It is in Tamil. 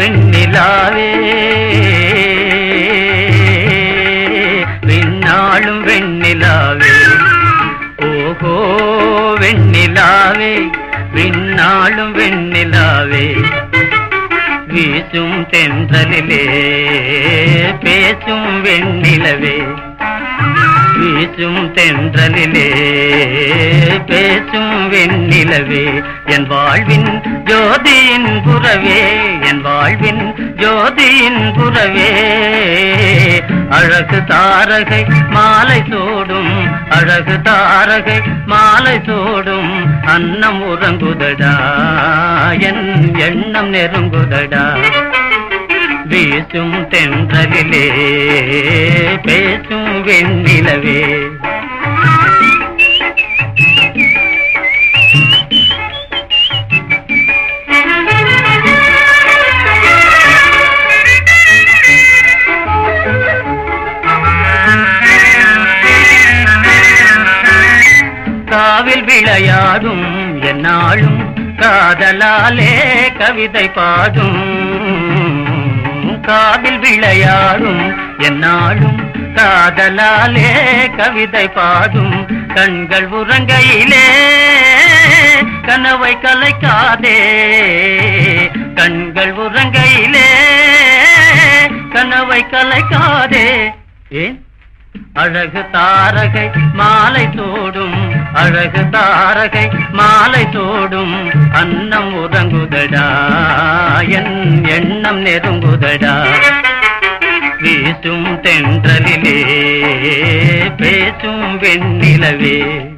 வெண்ணிலாவே விண்ணாளும் வெண்ணிலாவே ஓஹோ வெண்ணிலாவே விண்ணாளும் வெண்ணிலாவே வீசும் தென்றலிலே பேசும் வெண்ணிலவே வீசும் தென்றலிலே பேசும் வெண்ணிலவே என் வாழ்வின் ஜோதியின் புறவே என் வாழ்வின் ஜோதியின் புறவே அழகு தாரகை மாலை சோடும் அழகு தாரகை மாலை சோடும் அன்னம் உறங்குதடா என் எண்ணம் நெருங்குதடா வீசும் தென்றலிலே பேசும் வெண்ணிலவே காவில் விளையாடும் என்னாலும் காதலாலே கவிதை பாடும் காவில் விளையாடும் என்னாலும் காதலாலே கவிதை பாடும் கண்கள் உறங்கையிலே கனவை கலைக்காதே கண்கள் உறங்கையிலே கனவை கலைக்காதே ஏன் அழகு தாரகை மாலை தோடும் அழகு தாரகை மாலை தோடும் அன்னம் உறங்குதடா என் எண்ணம் நெருங்குதடா வீசும் தென்றலிலே பேசும் வெண்ணிலவே